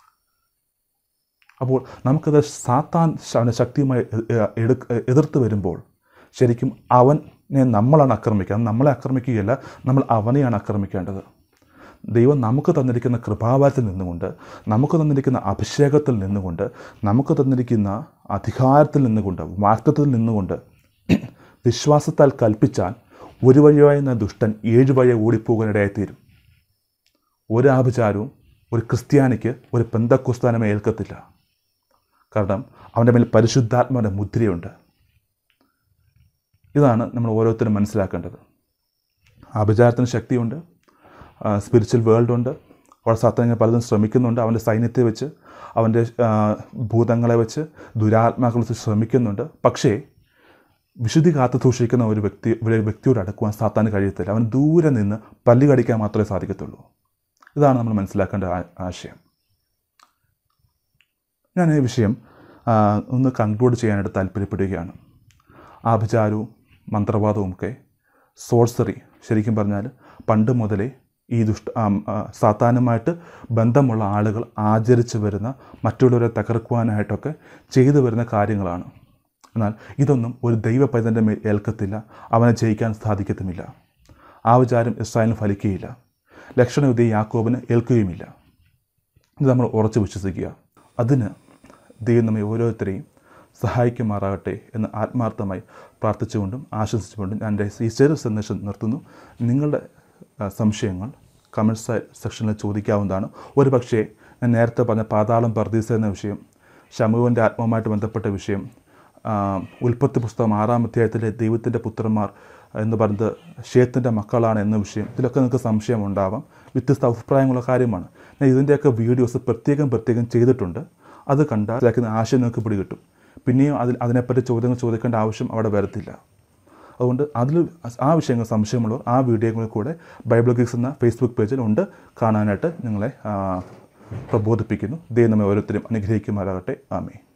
അപ്പോൾ നമുക്കത് സാത്താൻ അവനെ ശക്തിയുമായി എ- എടുക്ക എതിർത്ത് വരുമ്പോൾ ശരിക്കും അവനെ നമ്മളാണ് ആക്രമിക്കുക നമ്മളെ ആക്രമിക്കുകയല്ല നമ്മൾ അവനെയാണ് ആക്രമിക്കേണ്ടത് ദൈവം നമുക്ക് തന്നിരിക്കുന്ന കൃപാവാരത്തിൽ നിന്നുകൊണ്ട് നമുക്ക് തന്നിരിക്കുന്ന അഭിഷേകത്തിൽ നിന്നുകൊണ്ട് നമുക്ക് തന്നിരിക്കുന്ന അധികാരത്തിൽ നിന്നുകൊണ്ട് വാക്തത്വത്തിൽ നിന്നുകൊണ്ട് വിശ്വാസത്താൽ കൽപ്പിച്ചാൽ ഒരു വഴിയായിരുന്ന ദുഷ്ടൻ ഏഴ് വഴി ഓടിപ്പോകാനിടയായിത്തീരും ഒരു ആഭിചാരവും ഒരു ക്രിസ്ത്യാനിക്ക് ഒരു പെന്തക്കുസ്താനമേ ഏൽക്കത്തില്ല കാരണം അവൻ്റെ മേൽ പരിശുദ്ധാത്മാവിൻ്റെ മുദ്രയുണ്ട് ഇതാണ് നമ്മൾ ഓരോരുത്തരും മനസ്സിലാക്കേണ്ടത് ആഭിചാരത്തിന് ശക്തിയുണ്ട് സ്പിരിച്വൽ വേൾഡുണ്ട് അവിടെ സത്തങ്ങൾ പലതും ശ്രമിക്കുന്നുണ്ട് അവൻ്റെ സൈന്യത്തെ വെച്ച് അവൻ്റെ ആ, ഭൂതങ്ങളെ വെച്ച് ദുരാത്മാക്കളെ വെച്ച് ശ്രമിക്കുന്നുണ്ട് പക്ഷേ വിശുദ്ധി കാത്തു സൂക്ഷിക്കുന്ന ഒരു വ്യക്തി ഒരു വ്യക്തിയോട് അടുക്കുവാൻ സാത്താൻ കഴിയത്തില്ല അവൻ ദൂരെ നിന്ന് പല്ലി കടിക്കാൻ മാത്രമേ സാധിക്കത്തുള്ളൂ ഇതാണ് നമ്മൾ മനസ്സിലാക്കേണ്ട ആ- ആശയം ഞാൻ ഈ വിഷയം ആ, ഒന്ന് കൺക്ലൂഡ് ചെയ്യാനായിട്ട് താല്പര്യപ്പെടുകയാണ് ആഭിചാരവും മന്ത്രവാദവും ഒക്കെ സോഴ്സറി ശരിക്കും പറഞ്ഞാൽ പണ്ട് മുതലേ ഈ ദുഷ്ട ആ, ആ, സാത്താനുമായിട്ട് ബന്ധമുള്ള ആളുകൾ ആചരിച്ചു വരുന്ന മറ്റുള്ളവരെ തകർക്കുവാനായിട്ടൊക്കെ ചെയ്തു വരുന്ന കാര്യങ്ങളാണ് എന്നാൽ ഇതൊന്നും ഒരു ദൈവ പൈതൻ്റെ മേൽ ഏൽക്കത്തില്ല അവനെ ജയിക്കാൻ സാധിക്കത്തുമില്ല ആ വിചാരം ഇസ്രായേലിന് ഫലിക്കുകയില്ല ലക്ഷണവിധി യാക്കോബിന് ഏൽക്കുകയുമില്ല ഇത് നമ്മൾ ഉറച്ചു വിശ്വസിക്കുക അതിന് ദൈവം നമ്മെ ഓരോരുത്തരെയും സഹായിക്കുമാറാകട്ടെ എന്ന് ആത്മാർത്ഥമായി പ്രാർത്ഥിച്ചുകൊണ്ടും ആശംസിച്ചുകൊണ്ടും ഞാൻ എൻ്റെ ഈ ചെറു സന്ദേശം നിർത്തുന്നു നിങ്ങളുടെ ആ, സംശയങ്ങൾ കമൻസ് സെക്ഷനിൽ ചോദിക്കാവുന്നതാണ് ഒരു പക്ഷേ ഞാൻ നേരത്തെ പറഞ്ഞ പാതാളം പർദീസ എന്ന വിഷയം ഷമുവിൻ്റെ ആത്മാവുമായിട്ട് ബന്ധപ്പെട്ട വിഷയം ആ, ഉൽപ്പത്തി പുസ്തകം ആറാം അധ്യായത്തിലെ ദൈവത്തിൻ്റെ പുത്രന്മാർ എന്ന് പറയുന്നത് ഷേത്തിൻ്റെ മക്കളാണ് എന്ന വിഷയം ഇതിലൊക്കെ നിങ്ങൾക്ക് സംശയം ഉണ്ടാവാം വ്യത്യസ്ത അഭിപ്രായമുള്ള കാര്യമാണ് ഞാൻ ഇതിൻ്റെയൊക്കെ വീഡിയോസ് പ്രത്യേകം പ്രത്യേകം ചെയ്തിട്ടുണ്ട് അത് കണ്ടാൽ മനസ്സിലാക്കുന്ന ആശയം നിങ്ങൾക്ക് പിടികിട്ടും പിന്നെയും അതിൽ അതിനെപ്പറ്റി ചോദ്യങ്ങൾ ചോദിക്കേണ്ട ആവശ്യം അവിടെ വരത്തില്ല അതുകൊണ്ട് അതിൽ ആ വിഷയങ്ങൾ സംശയമുള്ളവർ ആ വീഡിയോകൾ കൂടെ ബൈബിൾ ഗീക്സ് എന്ന ഫേസ്ബുക്ക് പേജിൽ ഉണ്ട് കാണാനായിട്ട് നിങ്ങളെ ആ, പ്രബോധിപ്പിക്കുന്നു ദൈവം നമ്മെ ഓരോരുത്തരും അനുഗ്രഹിക്കുമാറാകട്ടെ ആമേ